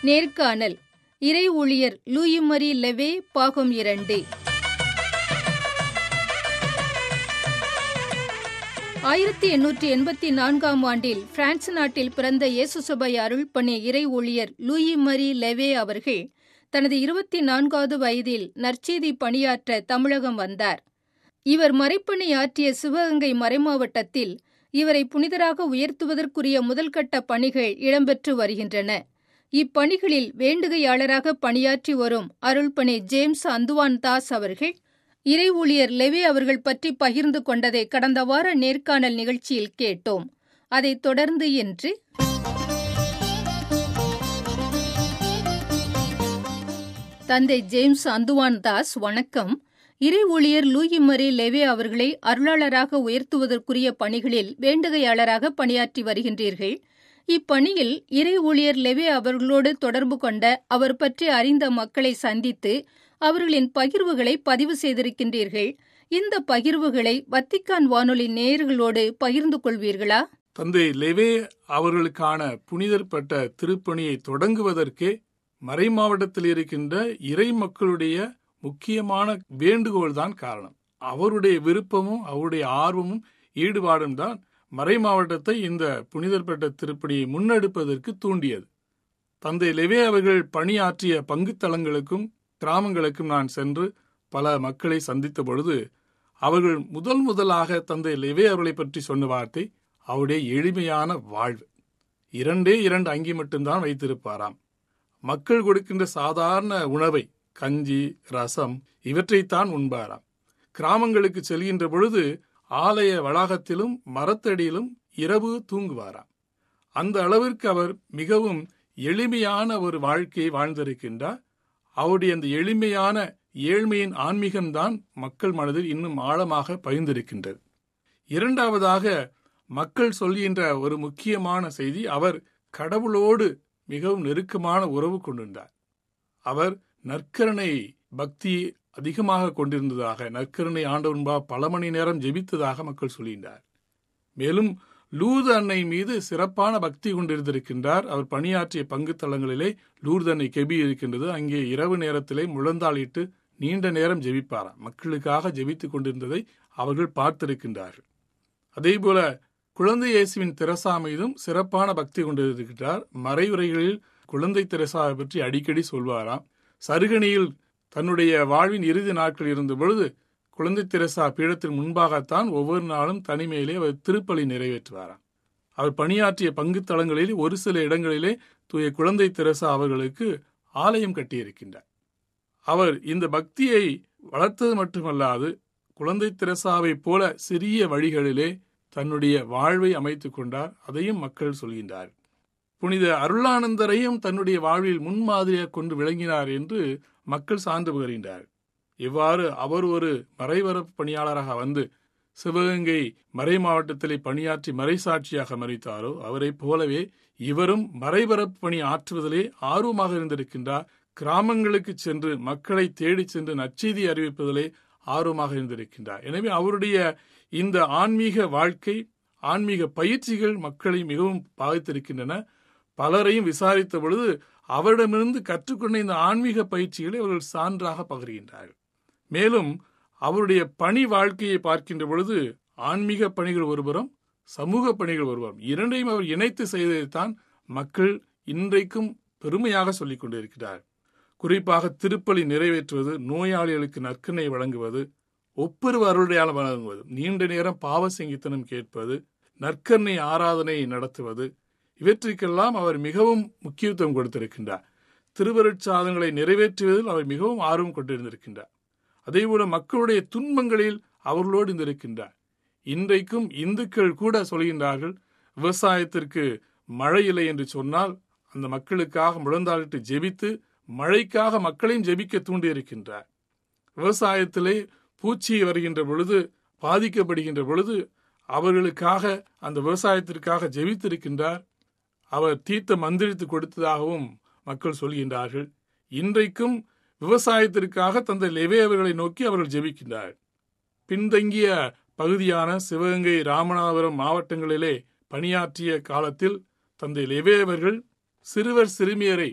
நேர்காணல் இறை ஊழியர் லூயிமரி லெவே பாகம் இரண்டு ஆயிரத்தி எண்ணூற்றி எண்பத்தி நான்காம் ஆண்டில் பிரான்ஸ் நாட்டில் பிறந்த இயேசு சபை அருள்பணி இறை ஊழியர் லூயி மரி லெவே அவர்கள் தனது இருபத்தி நான்காவது வயதில் நற்செய்தி பணியாற்ற தமிழகம் வந்தார் இவர் மறைப்பணி ஆற்றிய சிவகங்கை மறைமாவட்டத்தில் இவரை புனிதராக உயர்த்துவதற்குரிய முதல்கட்ட பணிகள் இடம்பெற்று வருகின்றன இப்பணிகளில் வேண்டுகையாளராக பணியாற்றி வரும் அருள்பணி ஜேம்ஸ் அந்துவான் தாஸ் அவர்கள் இறை ஊழியர் லெவே அவர்கள் பற்றி பகிர்ந்து கொண்டதை கடந்த வார நேர்காணல் நிகழ்ச்சியில் கேட்டோம் அதைத் தொடர்ந்து இன்று தந்தை ஜேம்ஸ் அந்துவான் தாஸ் வணக்கம் இறை ஊழியர் லூயி மரி லெவே அவர்களை அருளாளராக உயர்த்துவதற்குரிய பணிகளில் வேண்டுகையாளராக பணியாற்றி வருகின்றீர்கள் இப்பணியில் இறை ஊழியர் லெவே அவர்களோடு தொடர்பு கொண்ட அவர் பற்றி அறிந்த மக்களை சந்தித்து அவர்களின் பகிர்வுகளை பதிவு செய்திருக்கின்றீர்கள் இந்த பகிர்வுகளை வத்திக்கான் வானொலி நேயர்களோடு பகிர்ந்து கொள்வீர்களா தந்தை லெவே அவர்களுக்கான புனிதர் பட்ட திருப்பணியை தொடங்குவதற்கே மறை மாவட்டத்தில் இருக்கின்ற இறை மக்களுடைய முக்கியமான வேண்டுகோள் தான் காரணம் அவருடைய விருப்பமும் அவருடைய ஆர்வமும் ஈடுபாடும் தான் மறை மாவட்டத்தை இந்த புனிதர் பெற்ற திருப்பணியை முன்னெடுப்பதற்கு தூண்டியது தந்தை லெவே அவர்கள் பணியாற்றிய பங்குத்தலங்களுக்கும் கிராமங்களுக்கும் நான் சென்று பல மக்களை சந்தித்த பொழுது அவர்கள் முதல் முதலாக தந்தை லெவே அவர்களை பற்றி சொன்ன வார்த்தை அவருடைய எளிமையான வாழ்வு இரண்டே இரண்டு அங்கி மட்டும்தான் வைத்திருப்பாராம் மக்கள் கொடுக்கின்ற சாதாரண உணவை கஞ்சி ரசம் இவற்றைத்தான் உண்பாராம் கிராமங்களுக்கு செல்கின்ற பொழுது ஆலய வளாகத்திலும் மரத்தடியிலும் இரவு தூங்குவாராம் அந்த அளவிற்கு அவர் மிகவும் எளிமையான ஒரு வாழ்க்கையை வாழ்ந்திருக்கின்றார் அவருடைய அந்த எளிமையான ஏழ்மையின் ஆன்மீகம்தான் மக்கள் மனதில் இன்னும் ஆழமாக பகிர்ந்திருக்கின்றது இரண்டாவதாக மக்கள் சொல்கின்ற ஒரு முக்கியமான செய்தி அவர் கடவுளோடு மிகவும் நெருக்கமான உறவு கொண்டிருந்தார் அவர் நற்கரணை பக்தி அதிகமாக கொண்டிருந்ததாக நற்கரணை ஆண்டவன்பா பல மணி நேரம் ஜெபித்ததாக மக்கள் சொல்கின்றார் மேலும் லூர்து அன்னை மீது சிறப்பான பக்தி கொண்டிருந்திருக்கின்றார் அவர் பணியாற்றிய பங்கு தளங்களிலே லூர்து அன்னை கெபி இருக்கின்றது அங்கே இரவு நேரத்திலே முழந்தாளிட்டு நீண்ட நேரம் ஜெபிப்பாராம் மக்களுக்காக ஜெபித்துக் கொண்டிருந்ததை அவர்கள் பார்த்திருக்கின்றார்கள் அதேபோல குழந்தை இயேசுவின் திரசா மீதும் சிறப்பான பக்தி கொண்டிருக்கிறார் மறைவுரைகளில் குழந்தை திரசாவை பற்றி அடிக்கடி சொல்வாராம் சருகணியில் தன்னுடைய வாழ்வின் இறுதி நாட்கள் இருந்த பொழுது குழந்தை திரசா பீடத்தின் முன்பாகத்தான் ஒவ்வொரு நாளும் தனிமையிலே அவர் திருப்பலி நிறைவேற்றுவாராம் அவர் பணியாற்றிய பங்கு தளங்களில் ஒரு சில இடங்களிலே தூய குழந்தை திரசா அவர்களுக்கு ஆலயம் கட்டியிருக்கின்றார் அவர் இந்த பக்தியை வளர்த்தது மட்டுமல்லாது குழந்தை திரசாவைப் போல சிறிய வழிகளிலே தன்னுடைய வாழ்வை அமைத்துக் கொண்டார் அதையும் மக்கள் சொல்கின்றார் புனித அருளானந்தரையும் தன்னுடைய வாழ்வில் முன்மாதிரியாக கொண்டு விளங்கினார் என்று மக்கள் சான்று பகர்கின்றார் இவ்வாறு அவர் ஒரு மறைவரப்பு பணியாளராக வந்து சிவகங்கை மறை மாவட்டத்திலே பணியாற்றி மறைசாட்சியாக மறித்தாரோ அவரைப் போலவே இவரும் மறைபரப்பு பணி ஆற்றுவதிலே ஆர்வமாக இருந்திருக்கின்றார் கிராமங்களுக்கு சென்று மக்களை தேடிச் சென்று நற்செய்தி அறிவிப்பதிலே ஆர்வமாக இருந்திருக்கின்றார் எனவே அவருடைய இந்த ஆன்மீக வாழ்க்கை ஆன்மீக பயிற்சிகள் மக்களை மிகவும் பாதித்திருக்கின்றன பலரையும் விசாரித்த பொழுது அவரிடமிருந்து கற்றுக்கொண்ட இந்த ஆன்மீக பயிற்சிகளை அவர்கள் சான்றாக பகிர்கின்றார்கள் மேலும் அவருடைய பணி வாழ்க்கையை பார்க்கின்ற பொழுது ஆன்மீக பணிகள் ஒருபுறம் சமூக பணிகள் ஒருபுறம் இரண்டையும் அவர் இணைத்து செய்ததைத்தான் மக்கள் இன்றைக்கும் பெருமையாக சொல்லிக் கொண்டிருக்கிறார் குறிப்பாக திருப்பலி நிறைவேற்றுவது நோயாளிகளுக்கு நற்கனை வழங்குவது ஒப்புரவு அருளையால் வழங்குவது நீண்ட நேரம் பாவ சங்கீத்தனம் கேட்பது நற்கண்ணை ஆராதனை நடத்துவது இவற்றுக்கெல்லாம் அவர் மிகவும் முக்கியத்துவம் கொடுத்திருக்கின்றார் திருவருட்சாதங்களை நிறைவேற்றுவதில் அவர் மிகவும் ஆர்வம் கொண்டிருந்திருக்கின்றார் அதேபோல மக்களுடைய துன்பங்களில் அவர்களோடு இருந்திருக்கின்றார் இன்றைக்கும் இந்துக்கள் கூட சொல்கின்றார்கள் விவசாயத்திற்கு மழை இல்லை என்று சொன்னால் அந்த மக்களுக்காக முழந்தாளிட்டு ஜெபித்து மழைக்காக மக்களையும் ஜெபிக்க தூண்டியிருக்கின்றார் விவசாயத்திலே பூச்சி வருகின்ற பொழுது பாதிக்கப்படுகின்ற பொழுது அவர்களுக்காக அந்த விவசாயத்திற்காக ஜெபித்திருக்கின்றார் அவர் தீர்த்த மந்திரித்து கொடுத்ததாகவும் மக்கள் சொல்கின்றார்கள் இன்றைக்கும் விவசாயத்திற்காக தந்தை லெவே அவர்களை நோக்கி அவர்கள் ஜெபிக்கின்றார் பின்தங்கிய பகுதியான சிவகங்கை ராமநாதபுரம் மாவட்டங்களிலே பணியாற்றிய காலத்தில் தந்தை லெவே அவர்கள் சிறுவர் சிறுமியரை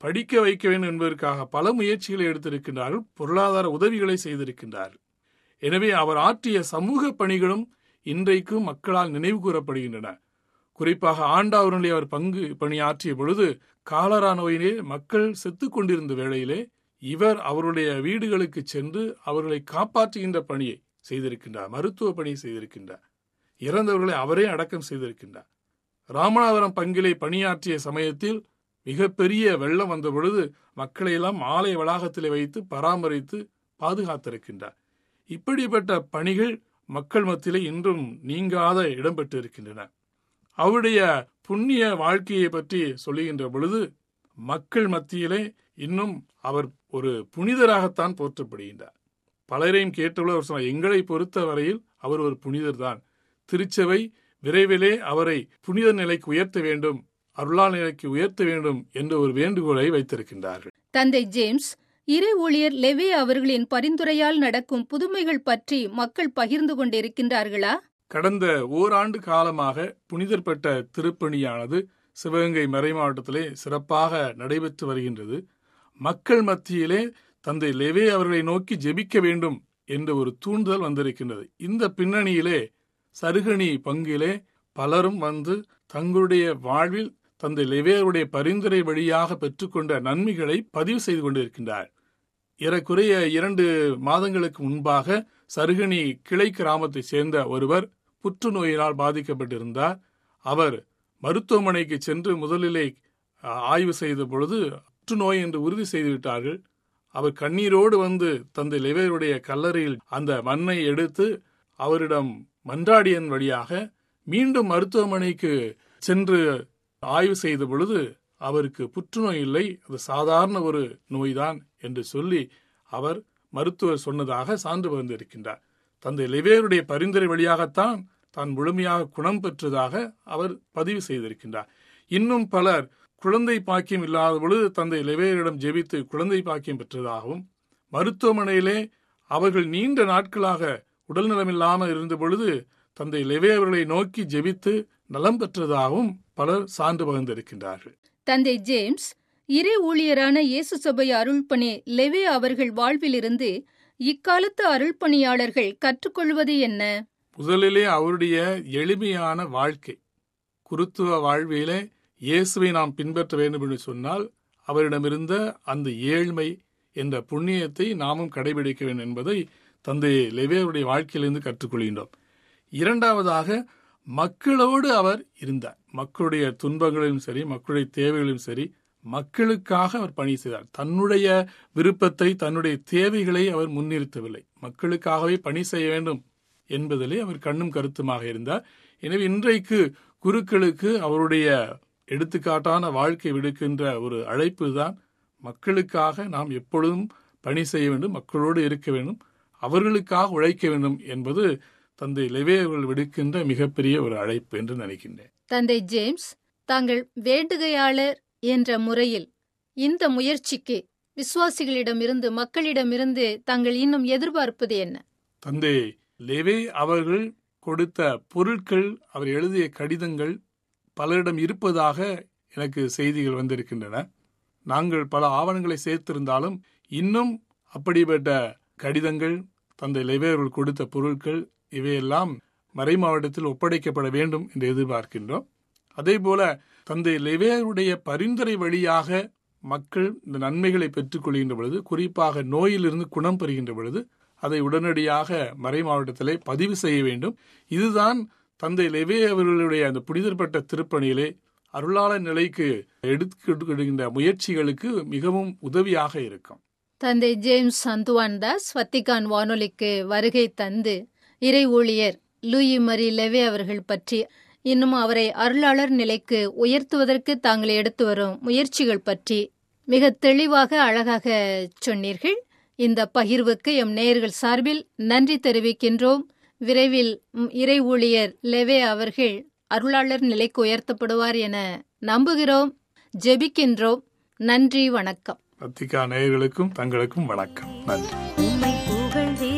படிக்க வைக்க வேண்டும் என்பதற்காக பல முயற்சிகளை எடுத்திருக்கின்றார்கள் பொருளாதார உதவிகளை செய்திருக்கின்றார்கள் எனவே அவர் ஆற்றிய சமூக பணிகளும் இன்றைக்கும் மக்களால் நினைவு கூறப்படுகின்றன குறிப்பாக ஆண்டாவரனிலே அவர் பங்கு பணியாற்றிய பொழுது காலரா நோயிலே மக்கள் செத்துக் கொண்டிருந்த வேளையிலே இவர் அவருடைய வீடுகளுக்கு சென்று அவர்களை காப்பாற்றுகின்ற பணியை செய்திருக்கின்றார் மருத்துவ பணியை செய்திருக்கின்றார் இறந்தவர்களை அவரே அடக்கம் செய்திருக்கின்றார் ராமநாதபுரம் பங்கிலே பணியாற்றிய சமயத்தில் மிகப்பெரிய வெள்ளம் வந்த பொழுது மக்களை எல்லாம் ஆலய வளாகத்திலே வைத்து பராமரித்து பாதுகாத்திருக்கின்றார் இப்படிப்பட்ட பணிகள் மக்கள் மத்தியிலே இன்றும் நீங்காத இடம்பெற்று இருக்கின்றன அவருடைய புண்ணிய வாழ்க்கையை பற்றி சொல்லுகின்ற பொழுது மக்கள் மத்தியிலே இன்னும் அவர் ஒரு புனிதராகத்தான் போற்றப்படுகின்றார் பலரையும் கேட்டுள்ள அவர் சொன்னார் எங்களை பொறுத்த வரையில் அவர் ஒரு புனிதர் தான் திருச்சபை விரைவிலே அவரை புனித நிலைக்கு உயர்த்த வேண்டும் அருளால் நிலைக்கு உயர்த்த வேண்டும் என்ற ஒரு வேண்டுகோளை வைத்திருக்கின்றார்கள் தந்தை ஜேம்ஸ் இறை ஊழியர் லெவே அவர்களின் பரிந்துரையால் நடக்கும் புதுமைகள் பற்றி மக்கள் பகிர்ந்து கொண்டிருக்கின்றார்களா கடந்த ஓராண்டு காலமாக புனிதர் பெற்ற திருப்பணியானது சிவகங்கை மறை மாவட்டத்திலே சிறப்பாக நடைபெற்று வருகின்றது மக்கள் மத்தியிலே தந்தை லெவே அவர்களை நோக்கி ஜெபிக்க வேண்டும் என்ற ஒரு தூண்டுதல் வந்திருக்கின்றது இந்த பின்னணியிலே சருகணி பங்கிலே பலரும் வந்து தங்களுடைய வாழ்வில் தந்தை லெவேருடைய பரிந்துரை வழியாக பெற்றுக்கொண்ட நன்மைகளை பதிவு செய்து கொண்டிருக்கின்றார் ஏறக்குறைய இரண்டு மாதங்களுக்கு முன்பாக சருகணி கிளை கிராமத்தைச் சேர்ந்த ஒருவர் புற்றுநோயினால் பாதிக்கப்பட்டிருந்தார் அவர் மருத்துவமனைக்கு சென்று முதலிலே ஆய்வு செய்த பொழுது புற்றுநோய் என்று உறுதி செய்துவிட்டார்கள் அவர் கண்ணீரோடு வந்து தந்தை லெவேருடைய கல்லறையில் அந்த மண்ணை எடுத்து அவரிடம் மன்றாடியன் வழியாக மீண்டும் மருத்துவமனைக்கு சென்று ஆய்வு செய்த பொழுது அவருக்கு புற்றுநோய் இல்லை அது சாதாரண ஒரு நோய்தான் என்று சொல்லி அவர் மருத்துவர் சொன்னதாக சான்று பகிர்ந்திருக்கின்றார் தந்தை லெவேருடைய பரிந்துரை வழியாகத்தான் தான் முழுமையாக குணம் பெற்றதாக அவர் பதிவு செய்திருக்கின்றார் இன்னும் பலர் குழந்தை பாக்கியம் இல்லாத பொழுது தந்தை லெவேரிடம் ஜெபித்து குழந்தை பாக்கியம் பெற்றதாகவும் மருத்துவமனையிலே அவர்கள் நீண்ட நாட்களாக உடல்நலமில்லாமல் இருந்த பொழுது தந்தை லெவே அவர்களை நோக்கி ஜெபித்து நலம் பெற்றதாகவும் பலர் சான்று பகிர்ந்திருக்கின்றார்கள் தந்தை ஜேம்ஸ் இறை ஊழியரான இயேசு சபை அருள்பணி லெவே அவர்கள் வாழ்விலிருந்து இக்காலத்து அருள்பணியாளர்கள் கற்றுக்கொள்வது என்ன முதலிலே அவருடைய எளிமையான வாழ்க்கை குருத்துவ வாழ்விலே இயேசுவை நாம் பின்பற்ற வேண்டும் என்று சொன்னால் அவரிடமிருந்த அந்த ஏழ்மை என்ற புண்ணியத்தை நாமும் கடைபிடிக்க வேண்டும் என்பதை தந்தை லெவேருடைய வாழ்க்கையிலிருந்து கற்றுக்கொள்கின்றோம் இரண்டாவதாக மக்களோடு அவர் இருந்தார் மக்களுடைய துன்பங்களிலும் சரி மக்களுடைய தேவைகளிலும் சரி மக்களுக்காக அவர் பணி செய்தார் தன்னுடைய விருப்பத்தை தன்னுடைய தேவைகளை அவர் முன்னிறுத்தவில்லை மக்களுக்காகவே பணி செய்ய வேண்டும் என்பதிலே அவர் கண்ணும் கருத்துமாக இருந்தார் எனவே இன்றைக்கு குருக்களுக்கு அவருடைய எடுத்துக்காட்டான வாழ்க்கை விடுக்கின்ற ஒரு அழைப்பு தான் மக்களுக்காக நாம் எப்பொழுதும் பணி செய்ய வேண்டும் மக்களோடு இருக்க வேண்டும் அவர்களுக்காக உழைக்க வேண்டும் என்பது தந்தை லெவே அவர்கள் விடுக்கின்ற மிகப்பெரிய ஒரு அழைப்பு என்று நினைக்கின்றேன் தந்தை ஜேம்ஸ் தாங்கள் வேண்டுகையாளர் என்ற முறையில் இந்த முயற்சிக்கு விசுவாசிகளிடமிருந்து மக்களிடமிருந்து தாங்கள் இன்னும் எதிர்பார்ப்பது என்ன தந்தை லெவே அவர்கள் கொடுத்த பொருட்கள் அவர் எழுதிய கடிதங்கள் பலரிடம் இருப்பதாக எனக்கு செய்திகள் வந்திருக்கின்றன நாங்கள் பல ஆவணங்களை சேர்த்திருந்தாலும் இன்னும் அப்படிப்பட்ட கடிதங்கள் தந்தை லெவே அவர்கள் கொடுத்த பொருட்கள் இவையெல்லாம் மறை மாவட்டத்தில் ஒப்படைக்கப்பட வேண்டும் என்று எதிர்பார்க்கின்றோம் அதே போல தந்தை லெவேருடைய பரிந்துரை வழியாக மக்கள் இந்த நன்மைகளை பெற்றுக்கொள்கின்ற பொழுது குறிப்பாக நோயிலிருந்து குணம் பெறுகின்ற பொழுது அதை உடனடியாக மறை மாவட்டத்திலே பதிவு செய்ய வேண்டும் இதுதான் தந்தை லெவே அவர்களுடைய அந்த புனிதற்பட்ட திருப்பணியிலே அருளாளர் நிலைக்கு எடுத்துக்கிடுகின்ற முயற்சிகளுக்கு மிகவும் உதவியாக இருக்கும் தந்தை ஜேம்ஸ் சந்துவான் தாஸ் வத்திகான் வானொலிக்கு வருகை தந்து இறை ஊழியர் லூயி மரி லெவே அவர்கள் பற்றி இன்னும் அவரை அருளாளர் நிலைக்கு உயர்த்துவதற்கு தாங்கள் எடுத்து வரும் முயற்சிகள் பற்றி மிக தெளிவாக அழகாக சொன்னீர்கள் இந்த பகிர்வுக்கு எம் நேயர்கள் சார்பில் நன்றி தெரிவிக்கின்றோம் விரைவில் இறை ஊழியர் லெவே அவர்கள் அருளாளர் நிலைக்கு உயர்த்தப்படுவார் என நம்புகிறோம் ஜெபிக்கின்றோம் நன்றி வணக்கம் பத்திகா நேயர்களுக்கும் தங்களுக்கும் வணக்கம் நன்றி உம்மை புகழ்ந்தே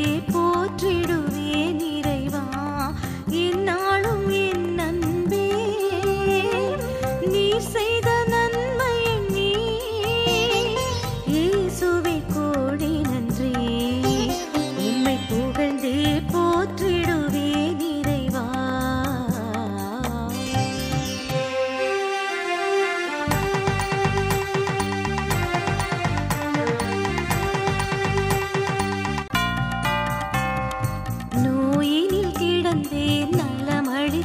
போற்றிடுவேன் இறைவா என்னாலும் என் அன்பே நீர் செய்த நன்மை எண்ணி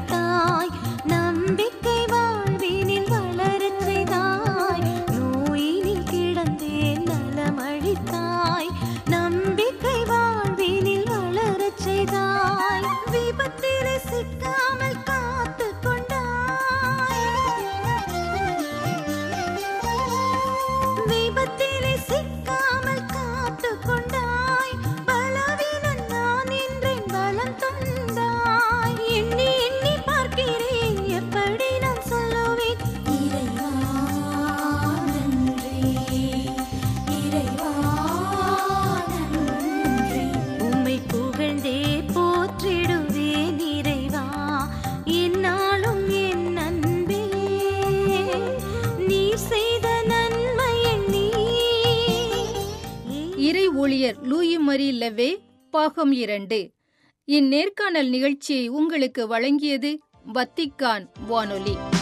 நலமளித்தாய் நம்பிக்கை வாழ்வினில் வளரச் செய்தாய் நோயினில் கிடந்தேன் நலமளித்தாய் நம்பிக்கை வாழ்வினில் வளரச் செய்தாய் விபத்திலே சிக்காமல் காத்துக் கொண்டாய் விபத்திலே சிக்காமல் காத்துக் கொண்டாய் பலவீனன் நான் என்றேன் பலம் தந்தாய் எண்ணி எண்ணி பார்க்கிறேன் எப்படி நான் சொல்லுவேன் இறைவா நன்றி இறைவா நன்றி உம்மை புகழ்ந்தே போற்றிடுவேன் இறைவா என்னாலும் என் அன்பே நீ செய்த நன்மை எண்ணி இறை ஊழியர் லூயி மரி லெவே பாகம் இரண்டு இந்நேர்காணல் நிகழ்ச்சியை உங்களுக்கு வழங்கியது வத்திக்கான் வானொலி